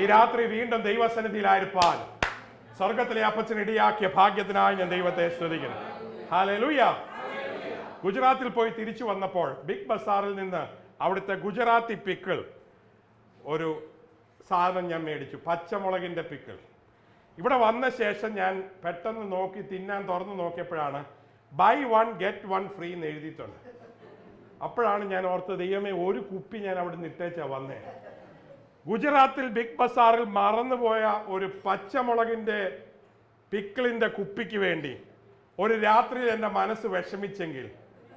ഈ രാത്രി വീണ്ടും ദൈവസന്നിധിയിലായിരിക്കാൻ സ്വർഗത്തിലെ അപ്പച്ചൻ ഇടിയാക്കിയ ഭാഗ്യത്തിനായി ഞാൻ ദൈവത്തെ സ്തുതിക്കുന്നു ഹാലൂയ ഗുജറാത്തിൽ പോയി തിരിച്ചു വന്നപ്പോൾ ബിഗ് ബസാറിൽ നിന്ന് അവിടുത്തെ ഗുജറാത്തി പിക്കിൾ ഒരു സാധനം ഞാൻ മേടിച്ചു പച്ചമുളകിന്റെ പിക്കിൾ ഇവിടെ വന്ന ശേഷം ഞാൻ പെട്ടെന്ന് നോക്കി തിന്നാൻ തുറന്നു നോക്കിയപ്പോഴാണ് buy one get one free എന്ന് എഴുതിയിട്ടുണ്ട് അപ്പോഴാണ് ഞാൻ ഓർത്തത് ദൈവമേ ഒരു കുപ്പി ഞാൻ അവിടെ നിന്ന് ഇട്ടേച്ചാ വന്നേ ഗുജറാത്തിൽ ബിഗ് ബസാറിൽ മറന്നുപോയ ഒരു പച്ചമുളകിന്റെ പിക്കിളിന്റെ കുപ്പിക്ക് വേണ്ടി ഒരു രാത്രിയിൽ എൻ്റെ മനസ്സ് വിഷമിച്ചെങ്കിൽ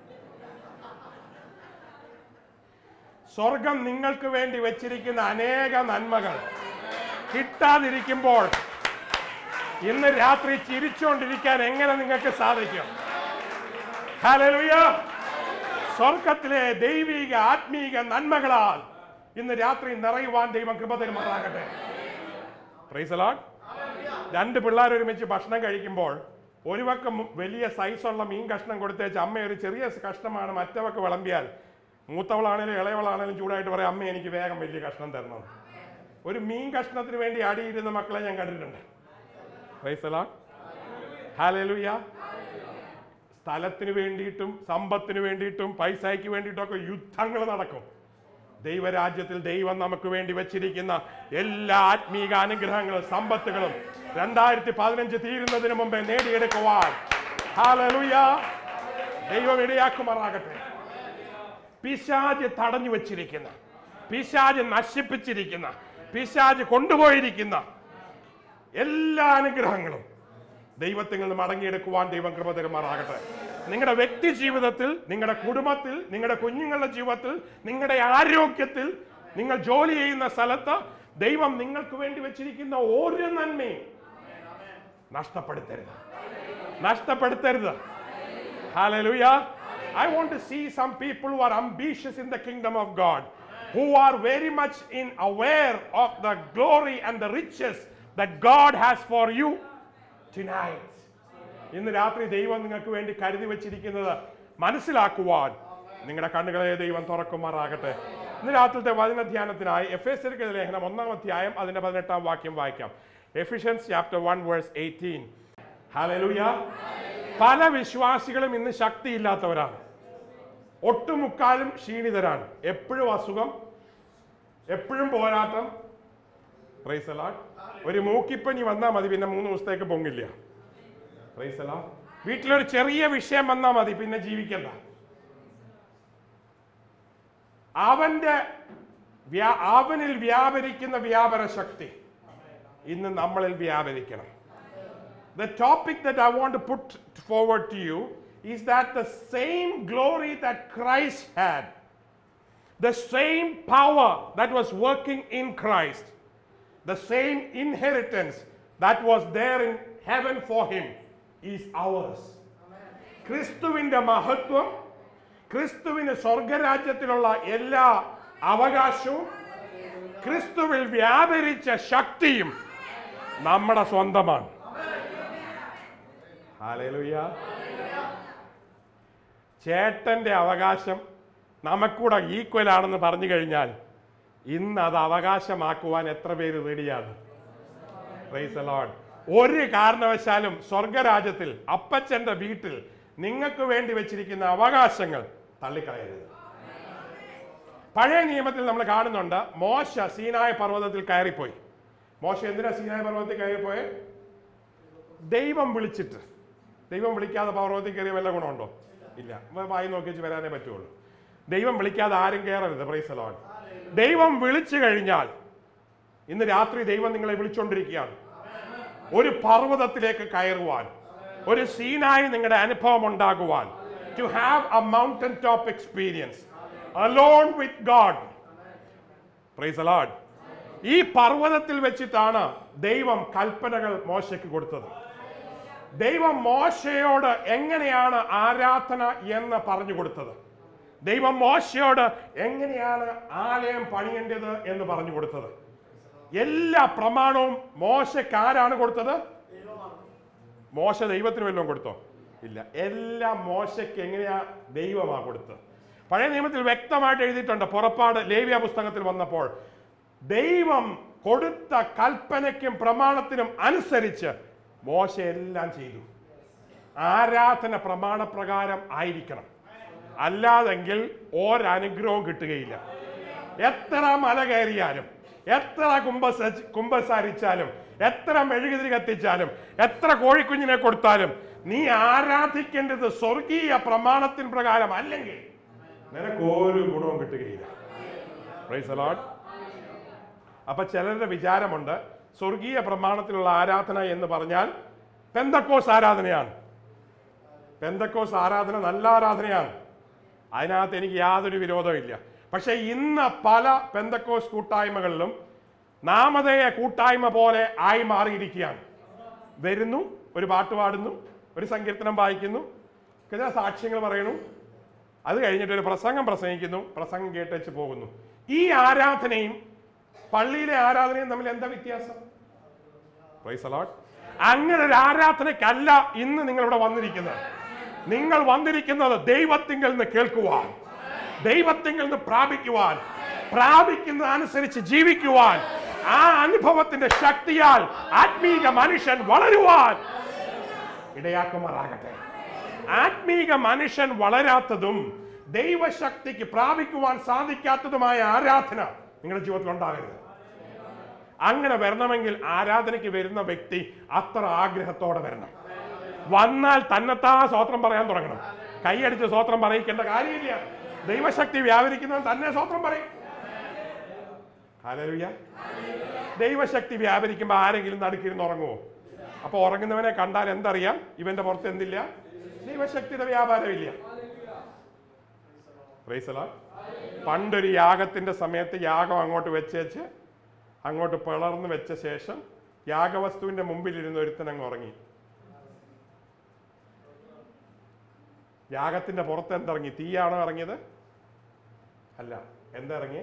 സ്വർഗം നിങ്ങൾക്ക് വേണ്ടി വെച്ചിരിക്കുന്ന അനേക നന്മകൾ കിട്ടാതിരിക്കുമ്പോൾ ഇന്ന് രാത്രി ചിരിച്ചുകൊണ്ടിരിക്കാൻ എങ്ങനെ നിങ്ങൾക്ക് സാധിക്കും ഹല്ലേലൂയ സ്വർഗത്തിലെ ദൈവിക ആത്മീക നന്മകളാൽ ഇന്ന് രാത്രി നിറയുവാൻ ദൈവം കൃപ തരുമാറാകട്ടെ Praise the Lord. രണ്ട് പിള്ളേർ ഒരുമിച്ച് ഭക്ഷണം കഴിക്കുമ്പോൾ ഒരു വക്കം വലിയ സൈസുള്ള മീൻ കഷ്ണം കൊടുത്തേച്ച് അമ്മ ഒരു ചെറിയ കഷ്ണമാണ് മറ്റവക്ക് വിളമ്പിയാൽ മൂത്തവളാണേലും ഇളയവളാണേലും ചൂടായിട്ട് പറയാം അമ്മ എനിക്ക് വേഗം വലിയ കഷ്ണം തരണം ഒരു മീൻ കഷ്ണത്തിന് വേണ്ടി അടിയിരുന്ന മക്കളെ ഞാൻ കണ്ടിട്ടുണ്ട് Praise the Lord. Hallelujah. സ്ഥലത്തിന് വേണ്ടിയിട്ടും സമ്പത്തിന് വേണ്ടിയിട്ടും പൈസയ്ക്ക് വേണ്ടിയിട്ടും ഒക്കെ യുദ്ധങ്ങൾ നടക്കും ദൈവരാജ്യത്തിൽ ദൈവം നമുക്ക് വേണ്ടി വെച്ചിരിക്കുന്ന എല്ലാ ആത്മീക അനുഗ്രഹങ്ങളും സമ്പത്തുകളും രണ്ടായിരത്തി പതിനഞ്ച് തീരുന്നതിന് മുമ്പേ നേടിയെടുക്കുവാൻ Hallelujah. ദൈവം ഇടയാക്കുമാറാകട്ടെ പിശാജ് തടഞ്ഞു വെച്ചിരിക്കുന്ന പിശാജ് നശിപ്പിച്ചിരിക്കുന്ന പിശാജ് കൊണ്ടുപോയിരിക്കുന്ന എല്ലാ അനുഗ്രഹങ്ങളും ദൈവത്തിൽ നിന്ന് മടങ്ങിയെടുക്കുവാൻ ദൈവം കൃപ തരുമാറാകട്ടെ നിങ്ങളുടെ വ്യക്തി ജീവിതത്തിൽ നിങ്ങളുടെ കുടുംബത്തിൽ നിങ്ങളുടെ കുഞ്ഞുങ്ങളുടെ ജീവിതത്തിൽ നിങ്ങളുടെ ആരോഗ്യത്തിൽ നിങ്ങൾ ജോലി ചെയ്യുന്ന സ്ഥലത്ത് ദൈവം നിങ്ങൾക്ക് വേണ്ടി വെച്ചിരിക്കുന്ന ഒരു നന്മയും നഷ്ടപ്പെടുത്തരുത് നഷ്ടപ്പെടുത്തരുത് Hallelujah. I want to see some people who are ambitious in the kingdom of God, who are very much in aware of the glory and the riches that God has for you tonight. ഇന്ന് രാത്രി ദൈവം നിങ്ങൾക്ക് വേണ്ടി കരുതി വെച്ചിരിക്കുന്നത് മനസ്സിലാക്കുവാൻ നിങ്ങളുടെ കണ്ണുകളെ ദൈവം തുറക്കുമാറാകട്ടെ ഇന്ന് രാത്രിത്തെ വചനധ്യാനത്തിനായി എഫ് എസ് ലേഖനം ഒന്നാം അധ്യായം അതിന്റെ പതിനെട്ടാം വാക്യം വായിക്കാം Ephesians chapter one verse eighteen hallelujah പല വിശ്വാസികളും ഇന്ന് ശക്തിയില്ലാത്തവരാണ് ഒട്ടുമുക്കാലും ക്ഷീണിതരാണ് എപ്പോഴും അസുഖം എപ്പോഴും പോരാട്ടം Praise the Lord. ഒരു മൂക്കിപ്പനി വന്നാൽ മതി പിന്നെ മൂന്ന് ദിവസത്തേക്ക് പൊങ്ങില്ല Praise the Lord. വീട്ടിലൊരു ചെറിയ വിഷയം വന്നാൽ മതി പിന്നെ ജീവിക്കണ്ട അവന്റെ വ്യാ- അവനിൽ വ്യാപരിക്കുന്ന വ്യാപര ശക്തി ഇന്ന് നമ്മളിൽ വ്യാപരിക്കണം The topic that I want to put forward to you is that the same glory that Christ had, the same power that was working in Christ, the same inheritance that was there in heaven for him is ours. ക്രിസ്തുവിന്റെ മഹത്വം ക്രിസ്തുവിന് സ്വർഗരാജ്യത്തിലുള്ള എല്ലാ അവകാശവും ക്രിസ്തുവിൽ വ്യാപരിച്ച ശക്തിയും നമ്മുടെ സ്വന്തമാണ് hallelujah. ചേട്ടന്റെ അവകാശം നമുക്കൂടെ ഈക്വൽ ആണെന്ന് പറഞ്ഞു കഴിഞ്ഞാൽ ഇന്ന് അത് അവകാശമാക്കുവാൻ എത്ര പേര് റെഡിയാണ് Praise the Lord. ഒരു കാരണവശാലും സ്വർഗരാജ്യത്തിൽ അപ്പച്ചന്റെ വീട്ടിൽ നിങ്ങൾക്ക് വേണ്ടി വെച്ചിരിക്കുന്ന അവകാശങ്ങൾ തള്ളിക്കളയരുത് പഴയ നിയമത്തിൽ നമ്മൾ കാണുന്നുണ്ട് മോശ സീനായ പർവ്വതത്തിൽ കയറിപ്പോയി മോശ എന്തിനാ സീനായ പർവ്വതത്തിൽ കയറിപ്പോയെ ദൈവം വിളിച്ചിട്ട് ദൈവം വിളിക്കാതെ പർവ്വതത്തിൽ കയറിയ വല്ല ഗുണമുണ്ടോ ഇല്ല വ- വായി നോക്കി വെച്ച് വരാനേ പറ്റുള്ളൂ ദൈവം വിളിക്കാതെ ആരും കയറരുത് പ്രൈസ് ലോൺ ദൈവം വിളിച്ചു കഴിഞ്ഞാൽ ഇന്ന് രാത്രി ദൈവം നിങ്ങളെ വിളിച്ചുകൊണ്ടിരിക്കുകയാണ് ഒരു പർവ്വതത്തിലേക്ക് കയറുവാൻ ഒരു സീനായി നിങ്ങളുടെ അനുഭവം ഉണ്ടാകുവാൻ to have a mountain top experience alone with God praise the Lord ഈ പർവ്വതത്തിൽ വെച്ചിട്ടാണ് ദൈവം കൽപ്പനകൾ മോശയ്ക്ക് കൊടുത്തത് ദൈവം മോശയോട് എങ്ങനെയാണ് ആരാധന എന്ന് പറഞ്ഞു കൊടുത്തത് ദൈവം മോശയോട് എങ്ങനെയാണ് ആലയം പണിയേണ്ടത് എന്ന് പറഞ്ഞു കൊടുത്തത് എല്ലാ പ്രമാണവും മോശയ്ക്ക് ആരാണ് കൊടുത്തത് മോശ ദൈവത്തിന് വല്ലതും കൊടുത്തോ ഇല്ല എല്ലാം മോശയ്ക്ക് എങ്ങനെയാ ദൈവമാ കൊടുത്തത് പഴയ നിയമത്തിൽ വ്യക്തമായിട്ട് എഴുതിയിട്ടുണ്ട് പുറപ്പാട് ലേവ്യ പുസ്തകത്തിൽ വന്നപ്പോൾ ദൈവം കൊടുത്ത കൽപ്പനയ്ക്കും പ്രമാണത്തിനും അനുസരിച്ച് മോശ എല്ലാം ചെയ്തു ആരാധന പ്രമാണപ്രകാരം ആയിരിക്കണം അല്ലാതെങ്കിൽ ഒരനുഗ്രഹവും കിട്ടുകയില്ല എത്ര മല കയറിയാലും എത്ര കുംഭസ കുംഭസാരിച്ചാലും എത്ര മെഴുകുതിരി കത്തിച്ചാലും എത്ര കോഴിക്കുഞ്ഞിനെ കൊടുത്താലും നീ ആരാധിക്കേണ്ടത് സ്വർഗീയ പ്രമാണത്തിന് പ്രകാരം അല്ലെങ്കിൽ നിനക്ക് ഒരു ഗുണവും കിട്ടുകയില്ല Praise the Lord. അപ്പൊ ചിലരുടെ വിചാരമുണ്ട് സ്വർഗീയ പ്രമാണത്തിലുള്ള ആരാധന എന്ന് പറഞ്ഞാൽ പെന്തക്കോസ് ആരാധനയാണ് പെന്തക്കോസ് ആരാധന നല്ല ആരാധനയാണ് അതിനകത്ത് എനിക്ക് യാതൊരു വിരോധവും ഇല്ല പക്ഷെ ഇന്ന് പല പെന്തക്കോസ് കൂട്ടായ്മകളിലും നാമധേയ കൂട്ടായ്മ പോലെ ആയി മാറിയിരിക്കുകയാണ് വരുന്നു ഒരു പാട്ട് പാടുന്നു ഒരു സങ്കീർത്തനം വായിക്കുന്നു ചില സാക്ഷ്യങ്ങൾ പറയുന്നു അത് കഴിഞ്ഞിട്ട് ഒരു പ്രസംഗം പ്രസംഗിക്കുന്നു പ്രസംഗം കേട്ടേച്ച് പോകുന്നു ഈ ആരാധനയും പള്ളിയിലെ ആരാധനയും തമ്മിൽ എന്താ വ്യത്യാസം Praise the Lord. അങ്ങനെ ഒരു ആരാധനയ്ക്കല്ല ഇന്ന് നിങ്ങൾ ഇവിടെ വന്നിരിക്കുന്നത് നിങ്ങൾ വന്നിരിക്കുന്നത് ദൈവത്തിങ്കിൽ നിന്ന് കേൾക്കുവാൻ ദൈവത്തിങ്കിൽ നിന്ന് പ്രാപിക്കുവാൻ പ്രാപിക്കുന്നത് അനുസരിച്ച് ജീവിക്കുവാൻ ആ അനുഭവത്തിന്റെ ശക്തിയാൽ ആത്മീക മനുഷ്യൻ വളരുവാൻ ഇടയാക്കുമാറാകട്ടെ ആത്മീക മനുഷ്യൻ വളരാത്തതും ദൈവശക്തിക്ക് പ്രാപിക്കുവാൻ സാധിക്കാത്തതുമായ ആരാധന നിങ്ങളുടെ ജീവിതത്തിൽ ഉണ്ടാകരുത് അങ്ങനെ വരണമെങ്കിൽ ആരാധനയ്ക്ക് വരുന്ന വ്യക്തി അത്ര ആഗ്രഹത്തോടെ വരണം വന്നാൽ തന്നെത്താ സ്വോത്രം പറയാൻ തുടങ്ങണം കൈയടിച്ച് സ്വോത്രം പറയിക്കേണ്ട കാര്യമില്ല ദൈവശക്തി വ്യാപരിക്കുന്നവൻ തന്നെ സ്വോത്രം പറയും ഹല്ലേലൂയ ദൈവശക്തി വ്യാപരിക്കുമ്പോൾ ആരെങ്കിലും നടുക്കിരുന്ന് ഉറങ്ങുമോ അപ്പൊ ഉറങ്ങുന്നവനെ കണ്ടാൽ എന്തറിയാം ഇവന്റെ പുറത്ത് എന്തില്ല ദൈവശക്തിയുടെ വ്യാപാരമില്ല Praise the Lord. പണ്ടൊരു യാഗത്തിന്റെ സമയത്ത് യാഗം അങ്ങോട്ട് വെച്ചേച്ച് അങ്ങോട്ട് പിളർന്ന് വെച്ച ശേഷം യാഗവസ്തുവിന്റെ മുമ്പിൽ ഇരുന്ന് ഒരുത്തൻ അങ്ങ് ഉറങ്ങി യാഗത്തിന്റെ പുറത്ത് എന്തിറങ്ങി തീയാണോ ഇറങ്ങിയത് അല്ല എന്താ ഇറങ്ങി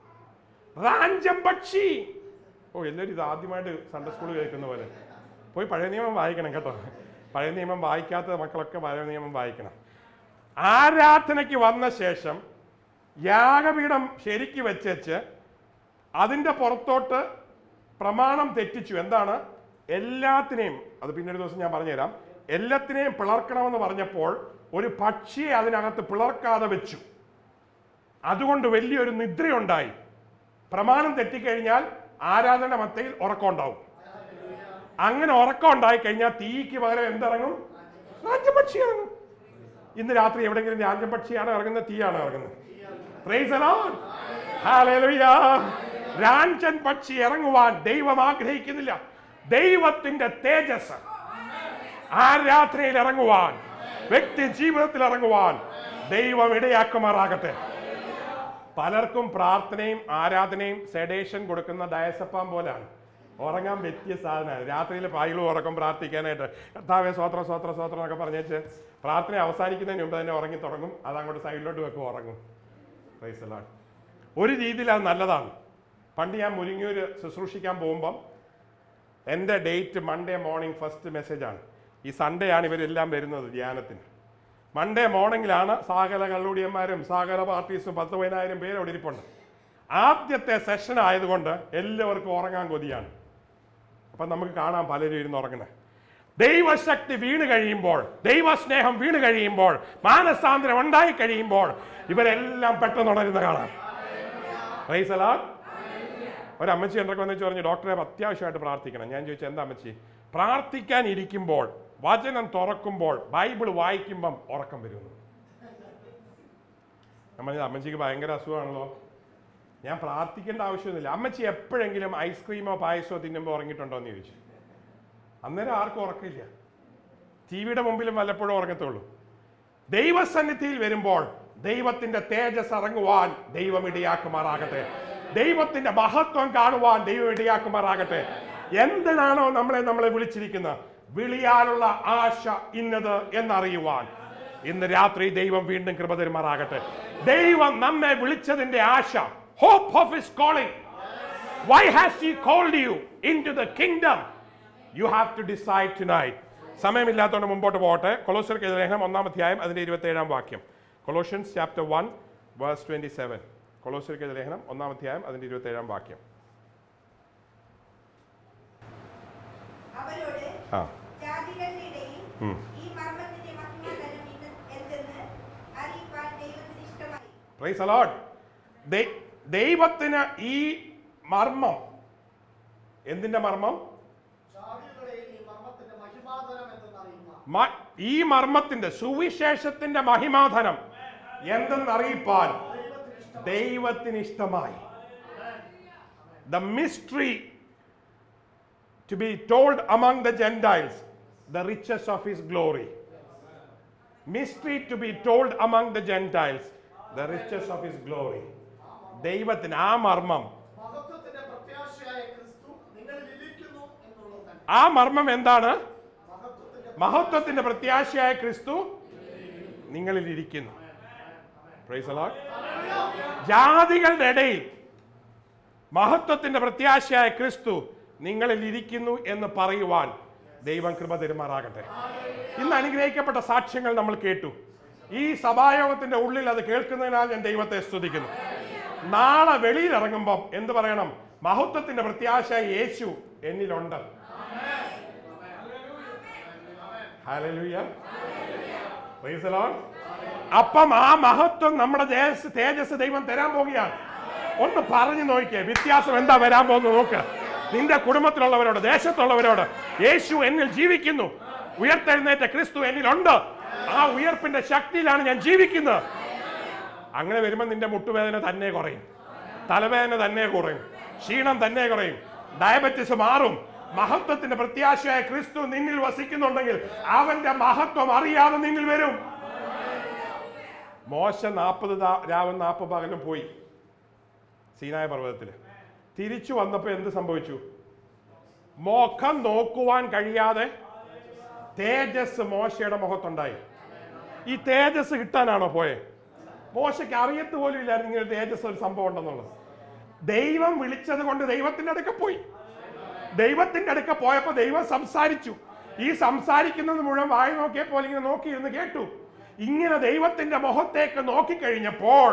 റാഞ്ചം പക്ഷി ഓ എല്ലാവരും ഇത് ആദ്യമായിട്ട് സൺഡേ സ്കൂൾ കേൾക്കുന്ന പോലെ പോയി പഴയ നിയമം വായിക്കണം കേട്ടോ പഴയ നിയമം വായിക്കാത്ത മക്കളൊക്കെ പഴയ നിയമം വായിക്കണം ആരാധനയ്ക്ക് വന്ന ശേഷം യാഗപീഠം ശരിക്ക് വെച്ചേച്ച് അതിൻ്റെ പുറത്തോട്ട് പ്രമാണം തെറ്റിച്ചു എന്താണ് എല്ലാത്തിനെയും അത് പിന്നൊരു ദിവസം ഞാൻ പറഞ്ഞുതരാം എല്ലാത്തിനെയും പിളർക്കണമെന്ന് പറഞ്ഞപ്പോൾ ഒരു പക്ഷിയെ അതിനകത്ത് പിളർക്കാതെ വെച്ചു അതുകൊണ്ട് വലിയൊരു നിദ്രയുണ്ടായി പ്രമാണം തെറ്റിക്കഴിഞ്ഞാൽ ആരാധന മത്തയിൽ ഉറക്കം ഉണ്ടാവും അങ്ങനെ ഉറക്കം ഉണ്ടായി കഴിഞ്ഞാൽ തീക്ക് പകരം എന്തിറങ്ങും രാജ്യപക്ഷി ഇറങ്ങും ഇന്ന് രാത്രി എവിടെയെങ്കിലും രാജ്യപക്ഷിയാണ് ഇറങ്ങുന്നത് തീയാണ് ഇറങ്ങുന്നത് Praise the Lord. Hallelujah. രാഞ്ചൻ പക്ഷി ഇറങ്ങുവാൻ ദൈവം ആഗ്രഹിക്കുന്നില്ല ദൈവത്തിന്റെ തേജസ് ആരാധനയിൽ ഇറങ്ങുവാൻ വ്യക്തി ജീവിതത്തിൽ ഇറങ്ങുവാൻ ദൈവം ഇടയാക്കുമാറാകട്ടെ പലർക്കും പ്രാർത്ഥനയും ആരാധനയും സെഡേഷൻ കൊടുക്കുന്ന ഡയസപ്പാൻ പോലാണ് ഉറങ്ങാൻ പറ്റിയ സാധനമാണ് രാത്രിയിൽ പായലും ഉറക്കം പ്രാർത്ഥിക്കാനായിട്ട് കർത്താവെ സ്വോത്രം സ്വോത്രം സ്വോത്രം എന്നൊക്കെ പറഞ്ഞേച്ച് പ്രാർത്ഥന അവസാനിക്കുന്നതിന് മുമ്പ് തന്നെ ഉറങ്ങി തുടങ്ങും അത് അങ്ങോട്ട് സൈഡിലോട്ട് വെക്കും ഉറങ്ങും Praise the Lord. ഒരു രീതിയിൽ അത് നല്ലതാണ് പണ്ട് ഞാൻ മുരിങ്ങൂര് ശുശ്രൂഷിക്കാൻ പോകുമ്പം എൻ്റെ ഡേറ്റ് മൺഡേ മോർണിംഗ് ഫസ്റ്റ് മെസ്സേജാണ് ഈ സൺഡേ ആണ് ഇവരെല്ലാം വരുന്നത് ധ്യാനത്തിന് മൺഡേ മോർണിംഗിലാണ് സകല കള്ളുടിയന്മാരും സകല പാർട്ടീസും പത്ത് പതിനായിരം പേര് അവിടെ ഇരിപ്പുണ്ട് ആദ്യത്തെ സെഷൻ ആയതുകൊണ്ട് എല്ലാവർക്കും ഉറങ്ങാൻ കൊതിയാണ് അപ്പം നമുക്ക് കാണാം പലരും ഇരുന്ന് ഉറങ്ങുന്നത് ദൈവശക്തി വീണ് കഴിയുമ്പോൾ ദൈവസ്നേഹം വീണ് കഴിയുമ്പോൾ മാനസാന്തരം ഉണ്ടായി കഴിയുമ്പോൾ ഇവരെല്ലാം പെട്ടെന്ന് ഉണരുന്ന കാണാം Praise the Lord. ഒരു അമ്മച്ചി എന്തൊക്കെ വന്നിച്ച് പറഞ്ഞു ഡോക്ടറെ അത്യാവശ്യമായിട്ട് പ്രാർത്ഥിക്കണം ഞാൻ ചോദിച്ചു എന്താ അമ്മച്ചി പ്രാർത്ഥിക്കാൻ ഇരിക്കുമ്പോൾ വചനം തുറക്കുമ്പോൾ ബൈബിൾ വായിക്കുമ്പം ഉറക്കം വരുന്നു ഞാൻ പറഞ്ഞത് അമ്മച്ചിക്ക് ഭയങ്കര അസുഖമാണല്ലോ ഞാൻ പ്രാർത്ഥിക്കേണ്ട ആവശ്യമൊന്നുമില്ല അമ്മച്ചി എപ്പോഴെങ്കിലും ഐസ്ക്രീമോ പായസമോ തിന്നുമ്പോൾ ഉറങ്ങിയിട്ടുണ്ടോ എന്ന് ചോദിച്ചു അന്നേരം ആർക്കും ഉറക്കമില്ല ടി വിയുടെ മുമ്പിലും വല്ലപ്പോഴും ഉറങ്ങത്തുള്ളൂ ദൈവസന്നിധിയിൽ വരുമ്പോൾ ദൈവത്തിന്റെ തേജസ് ഇറങ്ങുവാൻ ദൈവം ഇടയാക്കുമാറാകട്ടെ ദൈവത്തിന്റെ മഹത്വം കാണുവാൻ ദൈവം ഇടയാക്കുമാറാകട്ടെ എന്തിനാണോ നമ്മളെ നമ്മളെ വിളിച്ചിരിക്കുന്നത് വിളിയാലുള്ള ആശ ഇന്നത് എന്നറിയുവാൻ ഇന്ന് രാത്രി ദൈവം വീണ്ടും കൃപ തരുമാറാകട്ടെ ദൈവം നമ്മെ വിളിച്ചതിന്റെ ആശ hope of his calling why has he called you into the kingdom you have to decide tonight സമയമില്ലാത്തതുകൊണ്ട് മുമ്പോട്ട് പോകട്ടെ കൊളോസ്യർക്ക് ലേഖനം ഒന്നാം അധ്യായം അതിന്റെ ഇരുപത്തി ഏഴാം വാക്യം Colossians chapter one verse twenty seven കൊളോസ്യർക്ക് ലേഖനം ഒന്നാം അധ്യായം അതിന്റെ ഇരുപത്തി ഏഴാം വാക്യം ആ ജാതികളുടെ ഇടയിൽ ഉം. ഈ മർമ്മത്തിന്റെ മഹിമാതലം ഇന്ന് എന്തെന്ന് അറിയിപ്പാൻ ദൈവത്തിന് ഇഷ്ടമായി പ്രൈസ് അലോട്ട് ദൈവത്തിന് ഈ മർമ്മം എന്തിന്റെ മർമ്മം ജാതികളിൽ ഈ മർമ്മത്തിന്റെ മഹിമാതരം എന്തെന്നറിയുക മ- ഈ മർമ്മത്തിന്റെ സുവിശേഷത്തിന്റെ മഹിമാധനം എന്തെന്നറിയിപ്പാൻ ദൈവത്തിന് ഇഷ്ടമായി the mystery to be told among the Gentiles the riches of his glory mystery to be told among the Gentiles the riches of his glory ദൈവത്തിന് ആ മർമ്മം മഹത്വത്തിന്റെ പ്രത്യാശയായ ക്രിസ്തു നിങ്ങളിൽ ഇരിക്കുന്നു എന്നുള്ളത് തന്നെ ആ മർമ്മം എന്താണ് മഹത്വത്തിന്റെ മഹത്വത്തിന്റെ പ്രത്യാശയായ ക്രിസ്തു നിങ്ങളിൽ ഇരിക്കുന്നു Praise the Lord. ജാതികളുടെ ഇടയിൽ മഹത്വത്തിന്റെ പ്രത്യാശയായ ക്രിസ്തു നിങ്ങളിൽ ഇരിക്കുന്നു എന്ന് പറയുവാൻ ദൈവം കൃപ തെരുമാറാകട്ടെ ഇന്ന് അനുഗ്രഹിക്കപ്പെട്ട സാക്ഷ്യങ്ങൾ നമ്മൾ കേട്ടു ഈ സഭായോഗത്തിന്റെ ഉള്ളിൽ അത് കേൾക്കുന്നതിനാൽ ഞാൻ ദൈവത്തെ സ്തുതിക്കുന്നു നാളെ വെളിയിൽ ഇറങ്ങുമ്പോൾ എന്ത് പറയണം മഹത്വത്തിന്റെ പ്രത്യാശ യേശു എന്നിലുണ്ട് ഹല്ലേലൂയ Praise the Lord. അപ്പം ആ മഹത്വം നമ്മുടെ തേജസ് തേജസ് ദൈവം തരാൻ പോകുകയാണ് ഒന്ന് പറഞ്ഞു നോക്കിയേ വ്യത്യാസം എന്താ വരാൻ പോകുന്നത് നോക്ക് നിന്റെ കുടുംബത്തിലുള്ളവരോട് ദേശത്തുള്ളവരോട് യേശു എന്നിൽ ജീവിക്കുന്നു ഉയർത്തെഴുന്നേറ്റ ക്രിസ്തു എന്നിലുണ്ട് ആ ഉയർപ്പിന്റെ ശക്തിയിലാണ് ഞാൻ ജീവിക്കുന്നത് അങ്ങനെ വരുമ്പോൾ നിന്റെ മുട്ടുവേദന തന്നെ കുറയും തലവേദന തന്നെ കുറയും ക്ഷീണം തന്നെ കുറയും ഡയബറ്റിസ് മാറും മഹത്വത്തിന്റെ പ്രത്യാശയായ ക്രിസ്തു നിന്നിൽ വസിക്കുന്നുണ്ടെങ്കിൽ അവന്റെ മഹത്വം അറിയാതെ നിന്നിൽ വരും മോശ നാൽപ്പത് രാവും നാൽപ്പത് പകലും പോയി സീനായ പർവ്വതത്തിൽ തിരിച്ചു വന്നപ്പോൾ എന്ത് സംഭവിച്ചു മുഖം നോക്കുവാൻ കഴിയാതെ തേജസ് മോശയുടെ മുഖത്തുണ്ടായി ഈ തേജസ് കിട്ടാനാണോ പോയെ മോശയ്ക്ക് അറിയത്ത് പോലും ഇല്ലായിരുന്നു ഇങ്ങനെ തേജസ് ഒരു സംഭവം ഉണ്ടെന്നുള്ളത് ദൈവം വിളിച്ചത് കൊണ്ട് ദൈവത്തിന്റെ അടുക്ക പോയി ദൈവത്തിന്റെ അടുക്ക പോയപ്പോ ദൈവം സംസാരിച്ചു ഈ സംസാരിക്കുന്നത് മുഴുവൻ വായി നോക്കിയ പോലെ ഇങ്ങനെ നോക്കിയിരുന്ന് കേട്ടു ഇങ്ങനെ ദൈവത്തിന്റെ മുഖത്തേക്ക് നോക്കിക്കഴിഞ്ഞപ്പോൾ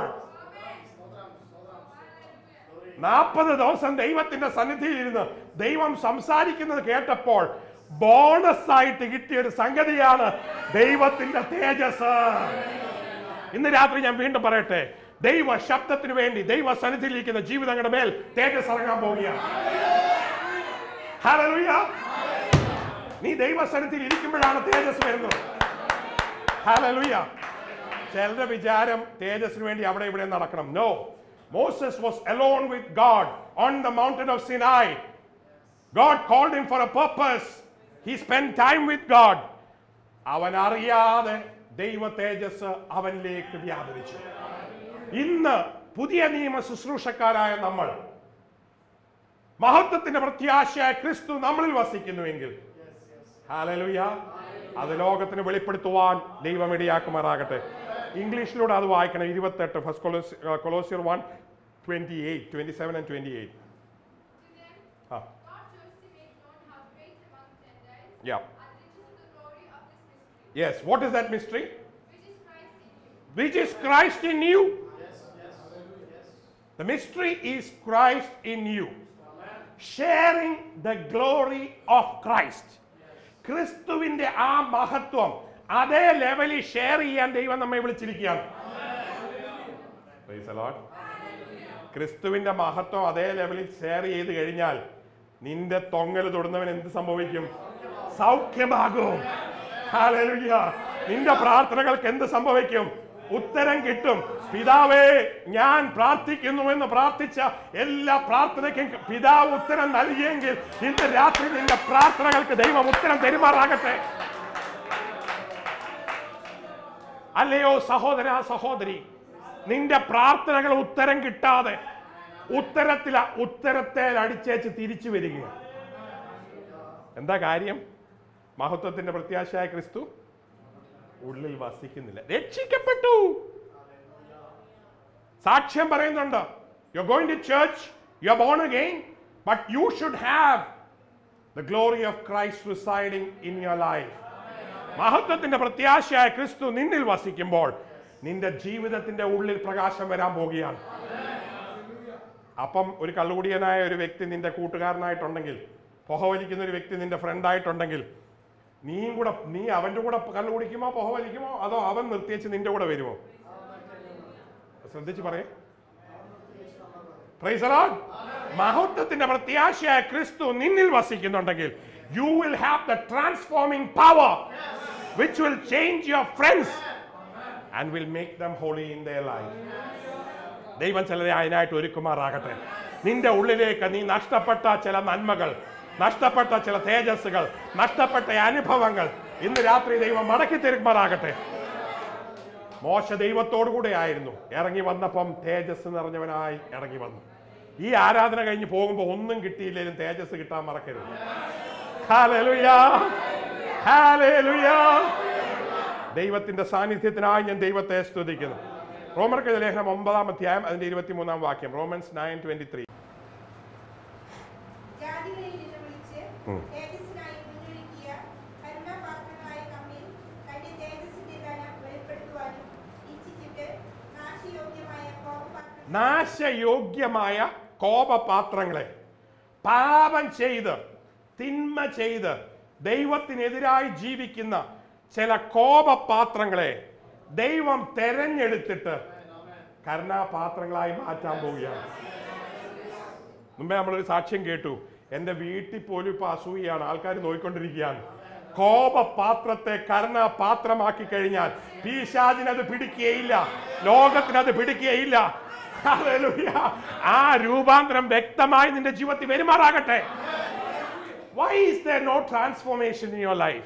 നാൽപ്പത് ദിവസം ദൈവത്തിന്റെ സന്നിധിയിൽ ഇരുന്ന് ദൈവം സംസാരിക്കുന്നത് കേട്ടപ്പോൾ ബോണസ് ആയിട്ട് കിട്ടിയ ഒരു സംഗതിയാണ് ദൈവത്തിന്റെ തേജസ് ഇന്ന് രാത്രി ഞാൻ വീണ്ടും പറയട്ടെ ദൈവ ശബ്ദത്തിന് വേണ്ടി ദൈവ സന്നിധിയിലിരിക്കുന്ന ജീവിതങ്ങളുടെ മേൽ തേജസ് ഇറങ്ങാൻ പോവുകയാണ് ഹല്ലേലൂയ. നീ ദൈവ സന്നിധിയിൽ ഇരിക്കുമ്പോഴാണ് തേജസ് വരുന്നത് ഹല്ലേലൂയ. ചിലരുടെ വിചാരം തേജസ്സിന് വേണ്ടി അവിടെ ഇവിടെ നടക്കണം no Moses was alone with God on the mountain of Sinai God called him for a purpose he spend time with God അവൻ അറിയാതെ ദൈവ തേജസ് അവനിലേക്ക് വ്യാപരിച്ചു ഇന്ന് പുതിയ നിയമ ശുശ്രൂഷക്കാരായ നമ്മൾ മഹത്വത്തിന്റെ പ്രത്യാശയായ ക്രിസ്തു നമ്മളിൽ വസിക്കുന്നുവെങ്കിൽ ഹാലലുയ അത് ലോകത്തിന് വെളിപ്പെടുത്തുവാൻ ദൈവം ഇടയാക്കുമാറാകട്ടെ ഇംഗ്ലീഷിലൂടെ അത് വായിക്കണം ഇരുപത്തെട്ട് ഫസ്റ്റ് കൊലോസിയർ one twenty eight twenty seven and twenty eight To them, ആ God chose to make known how great among Gentiles Yeah. are the riches of the glory of this mystery, yes what is that mystery which is Christ in you. which is Christ in you. The mystery is Christ in you. Sharing the glory of Christ. ക്രിസ്തുവിന്റെ ആ മഹത്വം അതേ ലെവലിൽ share ചെയ്യാൻ ദൈവം നമ്മെ വിളിച്ചിരിക്കുകയാണ് Praise the Lord. ക്രിസ്തുവിന്റെ മഹത്വം അതേ ലെവലിൽ ഷെയർ ചെയ്ത് കഴിഞ്ഞാൽ നിന്റെ തൊങ്ങൽ തൊടുന്നവൻ എന്ത് സംഭവിക്കും സൗഖ്യമാകും ഹല്ലേലൂയ. നിന്റെ പ്രാർത്ഥനകൾക്ക് എന്ത് സംഭവിക്കും ഉത്തരം കിട്ടും പിതാവേ ഞാൻ പ്രാർത്ഥിക്കുന്നു എന്ന് പ്രാർത്ഥിച്ച എല്ലാ പ്രാർത്ഥനയ്ക്കും പിതാവ് ഉത്തരം നൽകിയെങ്കിൽ ഇന്ന് രാത്രി നിന്റെ പ്രാർത്ഥനകൾക്ക് ദൈവം ഉത്തരം തെരുമാറാകട്ടെ അല്ലയോ സഹോദര സഹോദരി നിന്റെ പ്രാർത്ഥനകൾ ഉത്തരം കിട്ടാതെ ഉത്തരത്തില ഉത്തരത്തെ അടിച്ചേച്ച് തിരിച്ചു വരികയാണ് എന്താ കാര്യം മഹത്വത്തിന്റെ പ്രത്യാശയായ ക്രിസ്തു ഉള്ളിൽ വസിക്കുന്നില്ല രക്ഷിക്കപ്പെട്ടു സാക്ഷ്യം പറയുന്നുണ്ട് you going to church you are born again but you should have the glory of Christ residing in your life മഹത്വത്തിന്റെ പ്രത്യാശയായ ക്രിസ്തു നിന്നിൽ വസിക്കുമ്പോൾ നിന്റെ ജീവിതത്തിന്റെ ഉള്ളിൽ പ്രകാശം വരാൻ പോകുകയാണ് അപ്പം ഒരു കള്ളുകുടിയനായ ഒരു വ്യക്തി നിന്റെ കൂട്ടുകാരനായിട്ടുണ്ടെങ്കിൽ പുകവലിക്കുന്ന ഒരു വ്യക്തി നിന്റെ ഫ്രണ്ടായിട്ടുണ്ടെങ്കിൽ നീയും കൂടെ നീ അവന്റെ കൂടെ കള്ളു കുടിക്കുമോ പുക വലിക്കുമോ അതോ അവൻ നിർത്തിയേച്ച് നിന്റെ കൂടെ വരുമോ ശ്രദ്ധിച്ച് പറയേ Praise the Lord. മഹത്വത്തിന്റെ പ്രത്യാശയായ ക്രിസ്തു നിന്നിൽ വസിക്കുന്നുണ്ടെങ്കിൽ you will have the transforming power which will change your friends and will make them holy in the life ദൈവം ചിലരെ അതിനായിട്ട് ഒരുക്കുമാറാകട്ടെ നിന്റെ ഉള്ളിലേക്ക് നീ നഷ്ടപ്പെട്ട ചില നന്മകൾ നഷ്ടപ്പെട്ട ചില തേജസ്സുകൾ നഷ്ടപ്പെട്ട അനുഭവങ്ങൾ ഇന്ന് രാത്രി ദൈവം മടക്കി തരുമാറാകട്ടെ മോശ ദൈവത്തോടു കൂടെ ആയിരുന്നു ഇറങ്ങി വന്നപ്പം തേജസ് നിറഞ്ഞവനായി ഇറങ്ങി വന്നു ഈ ആരാധന കഴിഞ്ഞ് പോകുമ്പോൾ ഒന്നും കിട്ടിയില്ലെങ്കിലും തേജസ് കിട്ടാൻ മറക്കരുത് ഹല്ലേലൂയാ. ഹല്ലേലൂയാ. ദൈവത്തിന്റെ സാന്നിധ്യത്തിനായി ഞാൻ ദൈവത്തെ സ്തുതിക്കുന്നു റോമർക്ക് ലേഖനം ഒമ്പതാം അധ്യായം അതിന്റെ ഇരുപത്തിമൂന്നാം വാക്യം റോമൻസ് നയൻ ട്വന്റി ത്രീ ജാതികളിൽ നിന്ന് വിളിച്ച് ഉം. തേജസ്സിനായി മുന്നൊരുക്കിയ കരുണാപാത്രങ്ങളായ നമ്മിൽ തന്റെ തേജസ്സിന്റെ ധനം വെളിപ്പെടുത്തുവാനും ഇച്ഛിച്ചിട്ട് നാശയോഗ്യമായ കോപപാത്രങ്ങൾ നാശയോഗ്യമായ കോപപാത്രങ്ങളെ പാപം ചെയ്ത് തിന്മ ചെയ്ത് ദൈവത്തിനെതിരായി ജീവിക്കുന്ന ചില കോപപാത്രങ്ങളെ ദൈവം തെരഞ്ഞെടുത്തിട്ട് കരുണാപാത്രങ്ങളായി മാറ്റാൻ പോവുകയാണ് മുമ്പേ നമ്മളൊരു സാക്ഷ്യം കേട്ടു എൻ്റെ വീട്ടിൽ പോലും ഇപ്പൊ അസൂയാണ് ആൾക്കാർ നോയിക്കൊണ്ടിരിക്കുകയാണ് കോപപാത്രത്തെ കരുണാപാത്രമാക്കി കഴിഞ്ഞാൽ പീശാദിനത് പിടിക്കുകയില്ല ലോകത്തിനത് പിടിക്കുകയില്ല ഹല്ലേലൂയ. ആ രൂപാന്തരം വ്യക്തമായി നിന്റെ ജീവിതത്തിൽ പെരുമാറാകട്ടെ why is there no transformation in your life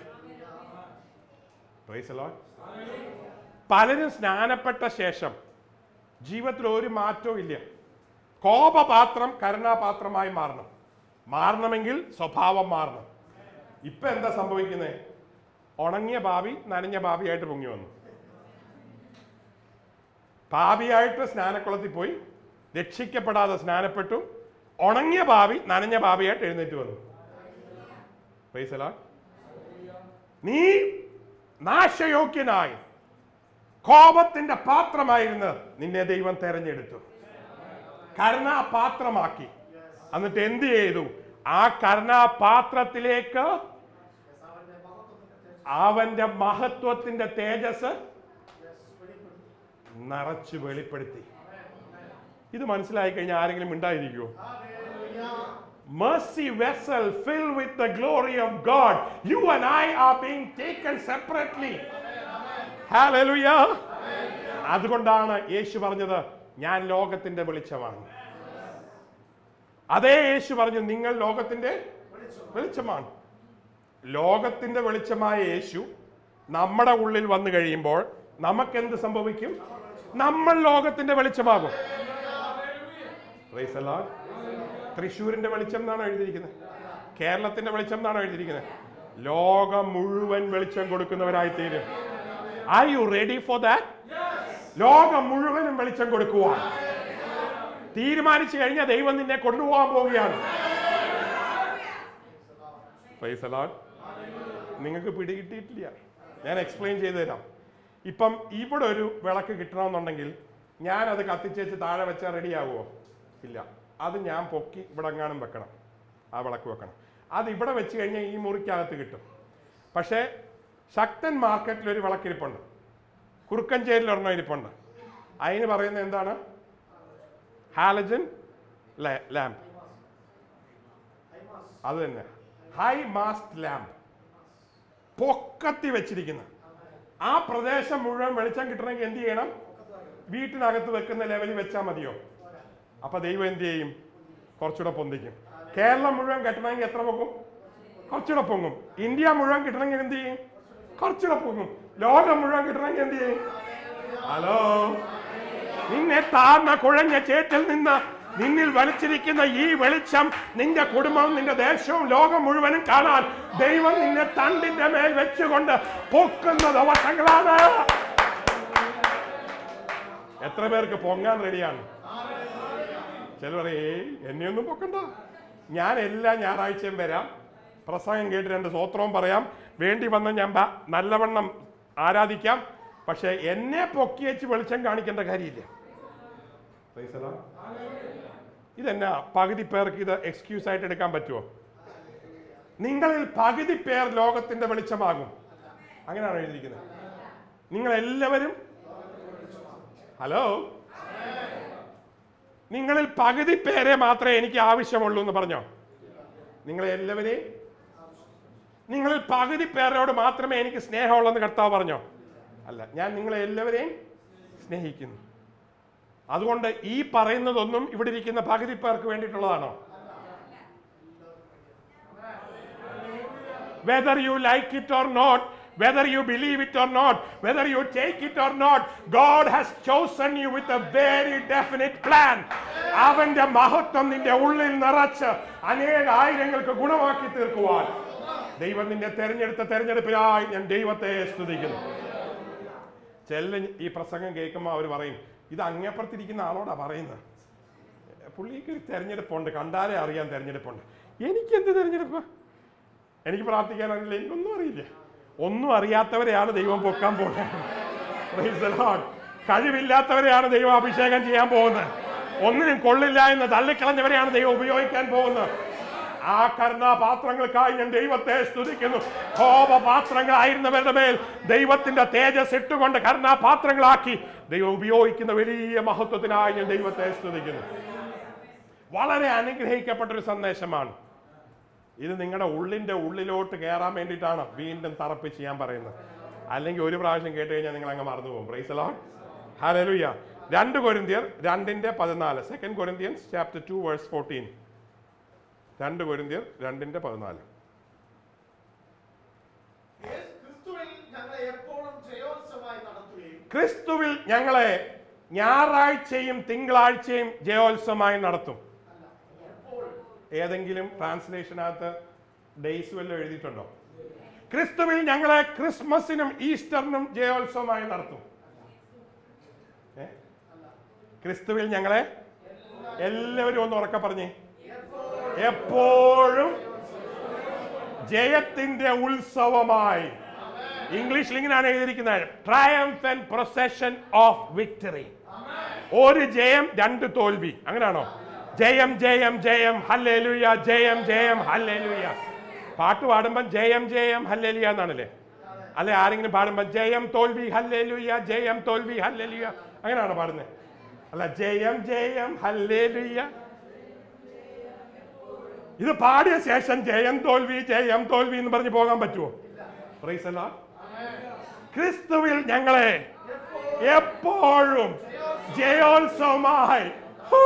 പലരും സ്നാനപ്പെട്ട ശേഷം ജീവിതത്തിൽ ഒരു മാറ്റവും ഇല്ല കോപപാത്രം കരുണാപാത്രമായി മാറണം മാറണമെങ്കിൽ സ്വഭാവം മാറണം ഇപ്പൊ എന്താ സംഭവിക്കുന്നത് ഉണങ്ങിയ ഭാവി നനഞ്ഞ ഭാവിയായിട്ട് പൊങ്ങി വന്നു ഭാവിയായിട്ട് സ്നാനക്കുളത്തിൽ പോയി രക്ഷിക്കപ്പെടാതെ സ്നാനപ്പെട്ടു ഉണങ്ങിയ ഭാവി നനഞ്ഞ ഭാവിയായിട്ട് എഴുന്നേറ്റ് വന്നു Praise the Lord. നീ നാശയോഗ്യനായി കോപത്തിന്റെ പാത്രമായിരുന്ന് നിന്നെ ദൈവം തെരഞ്ഞെടുത്തു കരുണാപാത്രമാക്കി എന്നിട്ട് എന്ത് ചെയ്തു ആ കരുണാപാത്രത്തിലേക്ക് അവന്റെ മഹത്വത്തിന്റെ തേജസ് നിറച്ചു വെളിപ്പെടുത്തി ഇത് മനസ്സിലായി കഴിഞ്ഞാൽ ആരെങ്കിലും ഉണ്ടായിരിക്കുമോ mercy vessel filled with the glory of God. You and I are being taken separately. Hallelujah. അതുകൊണ്ടാണ് യേശു പറഞ്ഞത് ഞാൻ ലോകത്തിന്റെ വെളിച്ചമാണ് അതേ യേശു പറഞ്ഞു നിങ്ങൾ ലോകത്തിന്റെ വെളിച്ചമാണ് ലോകത്തിന്റെ വെളിച്ചമായ യേശു നമ്മുടെ ഉള്ളിൽ വന്നു കഴിയുമ്പോൾ നമുക്കെന്ത് സംഭവിക്കും നമ്മൾ ലോകത്തിന്റെ വെളിച്ചമാകും Praise the Lord. തൃശ്ശൂരിന്റെ വെളിച്ചം എന്നാണ് എഴുതിയിരിക്കുന്നത് കേരളത്തിന്റെ വെളിച്ചം എന്നാണ് എഴുതിയിരിക്കുന്നത് ലോകം മുഴുവൻ വെളിച്ചം കൊടുക്കുന്നവരായി തീരും are you ready for that ലോകം മുഴുവനും വെളിച്ചം കൊടുക്കുവാൻ തീരുമാനിച്ചു കഴിഞ്ഞാൽ ദൈവം നിന്നെ കൊണ്ടുപോകാൻ പോവുകയാണ് Praise the Lord. നിങ്ങൾക്ക് പിടികിട്ടിയിട്ടില്ല ഞാൻ എക്സ്പ്ലെയിൻ ചെയ്തു തരാം ഇപ്പം ഇവിടെ ഒരു വിളക്ക് കിട്ടണമെന്നുണ്ടെങ്കിൽ ഞാൻ അത് കത്തിച്ചേച്ച് താഴെ വെച്ചാൽ റെഡി ആവുമോ ഇല്ല അത് ഞാൻ പൊക്കി ഇവിടെ എങ്ങാനും വെക്കണം ആ വിളക്ക് വെക്കണം അത് ഇവിടെ വെച്ച് കഴിഞ്ഞാൽ ഈ മുറിക്കകത്ത് കിട്ടും പക്ഷേ ശക്തൻ മാർക്കറ്റിൽ ഒരു വിളക്കിരിപ്പുണ്ട് കുറുക്കഞ്ചേരിൽ ഒരെണ്ണം ഇരിപ്പുണ്ട് അതിന് പറയുന്നത് എന്താണ് ഹാലജൻ ലാമ്പ് അത് തന്നെ ഹൈ മാസ്റ്റ് ലാമ്പ് പൊക്കത്തി വെച്ചിരിക്കുന്ന ആ പ്രദേശം മുഴുവൻ വെളിച്ചം കിട്ടണമെങ്കിൽ എന്ത് ചെയ്യണം വീട്ടിനകത്ത് വെക്കുന്ന ലെവലിൽ വെച്ചാൽ മതിയോ അപ്പൊ ദൈവം എന്ത് ചെയ്യും കുറച്ചുകൂടെ പൊന്തിക്കും കേരളം മുഴുവൻ കെട്ടണമെങ്കിൽ എത്ര പൊങ്ങും കുറച്ചുകൂടെ പൊങ്ങും ഇന്ത്യ മുഴുവൻ കിട്ടണമെങ്കിൽ എന്ത് ചെയ്യും കുറച്ചുകൂടെ പൊങ്ങും ലോകം മുഴുവൻ കിട്ടണമെങ്കിൽ എന്ത് ചെയ്യും ഹലോ നിന്നെ താഴ്ന്ന കുഴഞ്ഞ ചേറ്റിൽ നിന്ന് നിന്നിൽ വലിച്ചിരിക്കുന്ന ഈ വെളിച്ചം നിന്റെ കുടുംബവും നിന്റെ ദേശവും ലോകം മുഴുവനും കാണാൻ ദൈവം നിന്നെ തണ്ടിന്റെ മേൽ വെച്ചുകൊണ്ട് പൊക്കുന്ന ദിവസങ്ങളാണ് എത്ര പേർക്ക് പൊങ്ങാൻ റെഡിയാണ് ചിലർ പറയും ഏയ് എന്നെയൊന്നും പൊക്കണ്ട ഞാൻ എല്ലാ ഞായറാഴ്ചയും വരാം പ്രസംഗം കേട്ട് രണ്ട് സ്വോത്രവും പറയാം വേണ്ടി വന്ന ഞാൻ ബ- നല്ലവണ്ണം ആരാധിക്കാം പക്ഷെ എന്നെ പൊക്കി വെച്ച് വെളിച്ചം കാണിക്കേണ്ട കാര്യമില്ല Praise the Lord. ഇതെന്നാ പകുതി പേർക്ക് ഇത് എക്സ്ക്യൂസ് ആയിട്ട് എടുക്കാൻ പറ്റുമോ നിങ്ങളിൽ പകുതി പേർ ലോകത്തിന്റെ വെളിച്ചമാകും അങ്ങനെയാണോ എഴുതിയിരിക്കുന്നത് നിങ്ങൾ എല്ലാവരും ഹലോ നിങ്ങളിൽ പകുതി പേരെ മാത്രമേ എനിക്ക് ആവശ്യമുള്ളൂ എന്ന് പറഞ്ഞോ നിങ്ങളെ എല്ലാവരെയും നിങ്ങളിൽ പകുതി പേരോട് മാത്രമേ എനിക്ക് സ്നേഹമുള്ളെന്ന് കർത്താവ് പറഞ്ഞോ അല്ല ഞാൻ നിങ്ങളെ എല്ലാവരെയും സ്നേഹിക്കുന്നു അതുകൊണ്ട് ഈ പറയുന്നതൊന്നും ഇവിടെ ഇരിക്കുന്ന പകുതി പേർക്ക് വേണ്ടിയിട്ടുള്ളതാണോ whether you like it or not, whether you believe it or not, whether you take it or not, God has chosen you with a very definite plan. അവന്റെ മഹത്വം നിന്റെ ഉള്ളിൽ നിറച്ച് അനേക ആയിരങ്ങൾക്ക് ഗുണമാക്കി തീർക്കുവാൻ ദൈവം നിന്നെ തെരഞ്ഞെടുത്ത തെരഞ്ഞെടുപ്പിനായി ഞാൻ ദൈവത്തെ സ്തുതിക്കുന്നു ചെല്ല ഈ പ്രസംഗം കേൾക്കുമ്പോൾ അവർ പറയും ഇത് അങ്ങേപ്പുറത്തിരിക്കുന്ന ആളോടാ പറയുന്നത് പുള്ളിക്ക് ഒരു തെരഞ്ഞെടുപ്പുണ്ട് കണ്ടാലേ അറിയാൻ തെരഞ്ഞെടുപ്പുണ്ട് എനിക്ക് എന്ത് തെരഞ്ഞെടുപ്പ് എനിക്ക് പ്രാർത്ഥിക്കാൻ അറിയില്ല എനിക്കൊന്നും അറിയില്ല ഒന്നും അറിയാത്തവരെയാണ് ദൈവം പൊക്കാൻ പോകുന്നത് Praise the Lord. കഴിവില്ലാത്തവരെയാണ് ദൈവം അഭിഷേകം ചെയ്യാൻ പോകുന്നത് ഒന്നിനും കൊള്ളില്ല എന്ന് തള്ളിക്കളഞ്ഞവരെയാണ് ദൈവം ഉപയോഗിക്കാൻ പോകുന്നത് ആ കരുണാപാത്രങ്ങൾക്കായി ഞാൻ ദൈവത്തെ സ്തുതിക്കുന്നു കോപപാത്രങ്ങളായിരുന്നവരുടെ മേൽ ദൈവത്തിന്റെ തേജസ് ഇട്ടുകൊണ്ട് കരുണാപാത്രങ്ങളാക്കി ദൈവം ഉപയോഗിക്കുന്ന വലിയ മഹത്വത്തിനായി ഞാൻ ദൈവത്തെ സ്തുതിക്കുന്നു വളരെ അനുഗ്രഹിക്കപ്പെട്ട ഒരു സന്ദേശമാണ് ഇത് നിങ്ങളുടെ ഉള്ളിന്റെ ഉള്ളിലോട്ട് കയറാൻ വേണ്ടിയിട്ടാണ് വീണ്ടും തറപ്പിച്ച് ഞാൻ പറയുന്നത് അല്ലെങ്കിൽ ഒരു പ്രാവശ്യം കേട്ട് കഴിഞ്ഞാൽ നിങ്ങൾ അങ്ങ് മറന്നു പോകും പ്രൈസ് അലോൺ ഹല്ലേലൂയ രണ്ട് കൊരിന്തിയർ രണ്ടിന്റെ പതിനാല് second Corinthians chapter two verse fourteen രണ്ട് കൊരിന്തിയർ രണ്ടിന്റെ പതിനാല് യേശു- ക്രിസ്തുവിൽ ഞങ്ങളെ എപ്പോഴും ജയോത്സവമായി നടത്തുകയും ക്രിസ്തുവിൽ ഞങ്ങളെ ഞായറാഴ്ചയും തിങ്കളാഴ്ചയും ജയോത്സവമായി നടത്തും അല്ല എപ്പോഴും ഏതെങ്കിലും ട്രാൻസ്ലേഷനകത്ത് ഡേയ്സ് വല്ലതും എഴുതിയിട്ടുണ്ടോ ക്രിസ്തുവിൽ ഞങ്ങളെ ക്രിസ്മസിനും ഈസ്റ്ററിനും ജയോത്സവമായി നടത്തും ഏ? ക്രിസ്തുവിൽ ഞങ്ങളെ എല്ലാവരും ഒന്ന് ഉറക്കെ പറഞ്ഞേ എപ്പോഴും ജയത്തിന്റെ ഉത്സവമായി ഇംഗ്ലീഷിൽ ഇങ്ങനെയാണ് എഴുതിയിരിക്കുന്നത് ട്രയംഫൻ പ്രൊസഷൻ ഓഫ് വിക്ടറി ഒരു ജയം രണ്ട് തോൽവി അങ്ങനെയാണോ ജയം ജയം ജയം ഹല്ലേലൂയ ജയം ജയം ഹല്ലേലൂയ പാട്ട് പാടുമ്പോൾ ജയം ജയം ഹല്ലേലൂയ എന്നാണല്ലേ അല്ലെ ആരെങ്കിലും പാടുമ്പോൾ ജയം തോൽവി ഹല്ലേലൂയ ജയം തോൽവി ഹല്ലേലൂയ അങ്ങനെയാണോ പാടുന്നത് അല്ല ജയം ജയം ഹല്ലേലൂയ ഇത് പാടിയ ശേഷം ജയം തോൽവി ജയം തോൽവി എന്ന് പറഞ്ഞ് പോകാൻ പറ്റുമോ പ്രൈസ് അല്ല ക്രിസ്തുവിൽ ഞങ്ങളെ എപ്പോഴും ജയോത്സവമായി ഹൂ.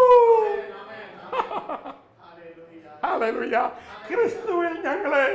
ഹല്ലേലൂയ. ക്രിസ്തുവിൽ ഞങ്ങളെ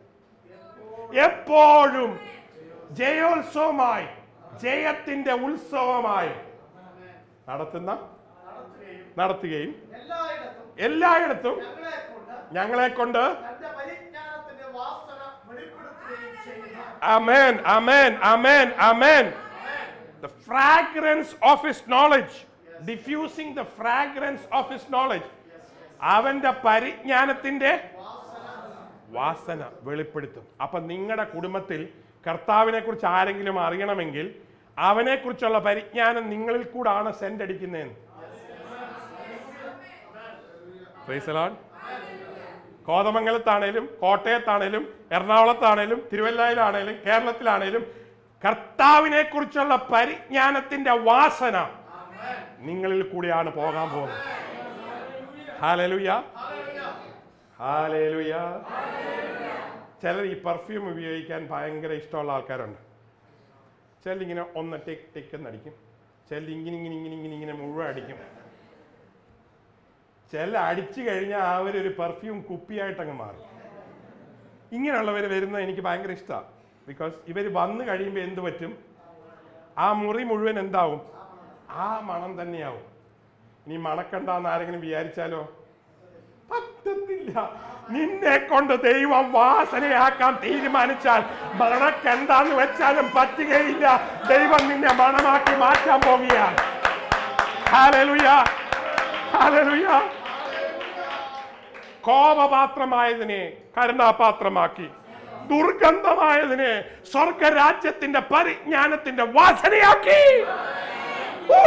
എപ്പോഴും ജയോത്സവമായി ജയത്തിന്റെ ഉത്സവമായി നടത്തുന്ന നടത്തുകയും നടത്തുകയും എല്ലായിടത്തും എല്ലായിടത്തും ഞങ്ങളെ കൊണ്ട് ഞങ്ങളെ കൊണ്ട് തന്റെ പരിജ്ഞാനത്തിന്റെ വാസന വെളിപ്പെടുത്തുകയും ചെയ്യുന്ന Amen, amen, amen, amen. The fragrance of his knowledge, diffusing the fragrance of his knowledge. അവന്റെ പരിജ്ഞാനത്തിന്റെ വാസന വെളിപ്പെടുത്തും അപ്പൊ നിങ്ങളുടെ കുടുംബത്തിൽ കർത്താവിനെ കുറിച്ച് ആരെങ്കിലും അറിയണമെങ്കിൽ അവനെ കുറിച്ചുള്ള പരിജ്ഞാനം നിങ്ങളിൽ കൂടാണ് സെന്റ് അടിക്കുന്നതെന്ന് Praise the Lord. കോതമംഗലത്താണേലും കോട്ടയത്താണേലും എറണാകുളത്താണേലും തിരുവല്ലയിലാണേലും കേരളത്തിലാണേലും കർത്താവിനെ കുറിച്ചുള്ള പരിജ്ഞാനത്തിന്റെ വാസന നിങ്ങളിൽ കൂടിയാണ് പോകാൻ പോകുന്നത് ഹാലലുയ ഹാലേലുയ ചിലർ ഈ പെർഫ്യൂം ഉപയോഗിക്കാൻ ഭയങ്കര ഇഷ്ടമുള്ള ആൾക്കാരുണ്ട് ചിലർ ഇങ്ങനെ ഒന്ന് ടിക് ടിക്ക് എന്നടിക്കും ചിലർ ഇങ്ങനെ ഇങ്ങനെ ഇങ്ങനെ ഇങ്ങനെ ഇങ്ങനെ മുഴുവൻ അടിക്കും ചില അടിച്ചു കഴിഞ്ഞാൽ അവരൊരു പെർഫ്യൂം കുപ്പിയായിട്ടങ്ങ് മാറും ഇങ്ങനെയുള്ളവർ വരുന്നത് എനിക്ക് ഭയങ്കര ഇഷ്ടമാണ് ബിക്കോസ് ഇവർ വന്നു കഴിയുമ്പോൾ എന്ത് പറ്റും ആ മുറി മുഴുവൻ എന്താവും ആ മണം തന്നെയാവും ഇനി മണക്കണ്ടെന്ന് ആരെങ്കിലും വിചാരിച്ചാലോ പറ്റത്തില്ല നിന്നെ കൊണ്ട് ദൈവം വാസനയാക്കാൻ തീരുമാനിച്ചാൽ മണക്കെന്താന്ന് വെച്ചാലും പറ്റുകയില്ല ദൈവം നിന്നെ മണമാക്കി മാറ്റാൻ പോകുകയാണ് ഹാലലുയ ഹാലലുയ കോപപാത്രമായതിനെ കരുണാപാത്രമാക്കി ദുർഗന്ധമായതിനെ സ്വർഗരാജ്യത്തിന്റെ പരിജ്ഞാനത്തിന്റെ വാസനയാക്കി ഊ!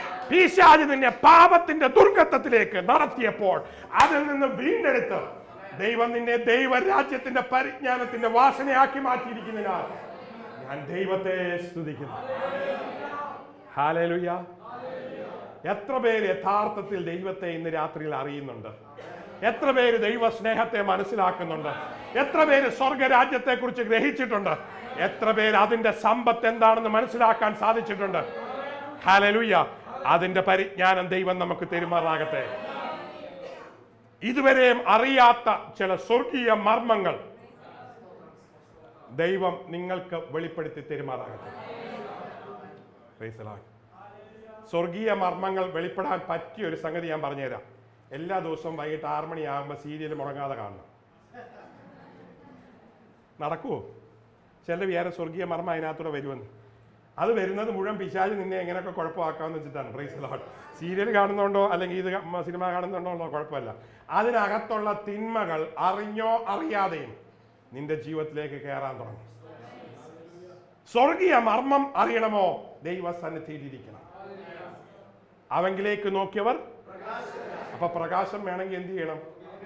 പീശാജ് നിന്നെ പാപത്തിന്റെ ദുർഗത്വത്തിലേക്ക് നടത്തിയപ്പോൾ അതിൽ നിന്ന് വീണ്ടെടുത്ത് ദൈവം നിന്നെ ദൈവരാജ്യത്തിന്റെ പരിജ്ഞാനത്തിന്റെ വാസനയാക്കി മാറ്റിയിരിക്കുന്നതിനാൽ ഞാൻ ദൈവത്തെ സ്തുതിക്കുന്നു ഹാലേലുയ എത്ര പേര് യഥാർത്ഥത്തിൽ ദൈവത്തെ ഇന്ന് രാത്രിയിൽ അറിയുന്നുണ്ട് എത്ര പേര് ദൈവ സ്നേഹത്തെ മനസ്സിലാക്കുന്നുണ്ട് എത്ര പേര് സ്വർഗരാജ്യത്തെ കുറിച്ച് ഗ്രഹിച്ചിട്ടുണ്ട് എത്ര പേര് അതിന്റെ സമ്പത്ത് എന്താണെന്ന് മനസ്സിലാക്കാൻ സാധിച്ചിട്ടുണ്ട് ഹാലലുയ്യ അതിന്റെ പരിജ്ഞാനം ദൈവം നമുക്ക് തെരുമാറാകട്ടെ ഇതുവരെയും അറിയാത്ത ചില സ്വർഗീയ മർമ്മങ്ങൾ ദൈവം നിങ്ങൾക്ക് വെളിപ്പെടുത്തി തെരുമാറാകട്ടെ Praise the Lord. സ്വർഗീയ മർമ്മങ്ങൾ വെളിപ്പെടാൻ പറ്റിയ ഒരു സംഗതി ഞാൻ പറഞ്ഞുതരാം എല്ലാ ദിവസവും വൈകിട്ട് ആറ് മണിയാകുമ്പോൾ സീരിയൽ മുടങ്ങാതെ കാണണം നടക്കുവോ ചില വേറെ സ്വർഗീയ മർമ്മം അതിനകത്തൂടെ വരുമെന്ന് അത് വരുന്നത് മുഴുവൻ പിശാച് നിന്നെ എങ്ങനെയൊക്കെ കുഴപ്പമാക്കാമെന്ന് വെച്ചിട്ടാണ് പ്രൈസ് ലോട്ട് സീരിയൽ കാണുന്നുണ്ടോ അല്ലെങ്കിൽ ഇത് ക- സിനിമ കാണുന്നുണ്ടോ ഉള്ള കുഴപ്പമില്ല അതിനകത്തുള്ള തിന്മകൾ അറിഞ്ഞോ അറിയാതെയും നിന്റെ ജീവിതത്തിലേക്ക് കയറാൻ തുടങ്ങും സ്വർഗീയ മർമ്മം അറിയണമോ ദൈവ സന്നിധിയിലിരിക്കണം അവങ്കിലേക്ക് നോക്കിയവർ അപ്പൊ പ്രകാശം വേണമെങ്കിൽ എന്ത് ചെയ്യണം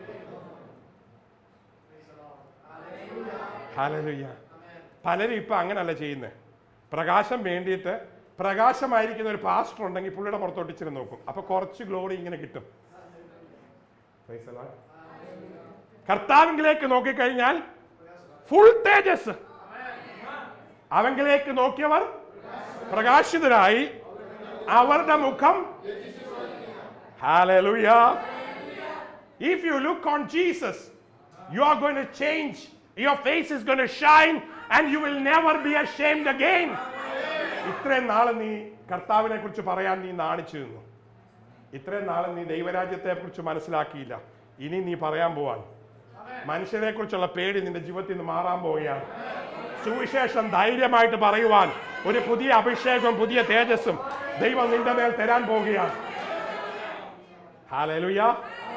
ഹല്ലേലൂയ പലരും ഇപ്പൊ അങ്ങനല്ല ചെയ്യുന്നത് പ്രകാശം വേണ്ടിയിട്ട് പ്രകാശമായിരിക്കുന്ന ഒരു പാസ്റ്റർ ഉണ്ടെങ്കിൽ പുള്ളിയുടെ പുറത്തോട്ട് ഇച്ചിരി നോക്കും അപ്പൊ കുറച്ച് ഗ്ലോറി ഇങ്ങനെ കിട്ടും Praise the Lord. കർത്താവിങ്കിലേക്ക് നോക്കിക്കഴിഞ്ഞാൽ ഫുൾ തേജസ് അവങ്കിലേക്ക് നോക്കിയവർ പ്രകാശിതരായി അവരുടെ മുഖം Hallelujah. If you look on Jesus, you are going to change. Your face is going to shine and you will never be ashamed again. ഇത്രയും നാളെ നീ കർത്താവിനെ കുറിച്ച് പറയാൻ നീ നാണിച്ചു നിന്നു ഇത്രയും നാളെ നീ ദൈവരാജ്യത്തെ കുറിച്ച് മനസ്സിലാക്കിയില്ല ഇനി നീ പറയാൻ പോവാൻ മനുഷ്യരെ കുറിച്ചുള്ള പേടി നിന്റെ ജീവിതത്തിൽ നിന്ന് മാറാൻ പോവുകയാണ് സുവിശേഷം ധൈര്യമായിട്ട് പറയുവാൻ ഒരു പുതിയ അഭിഷേകവും പുതിയ തേജസ്സും ദൈവം നിന്റെ മേൽ തരാൻ പോവുകയാണ് ഹാലലുയ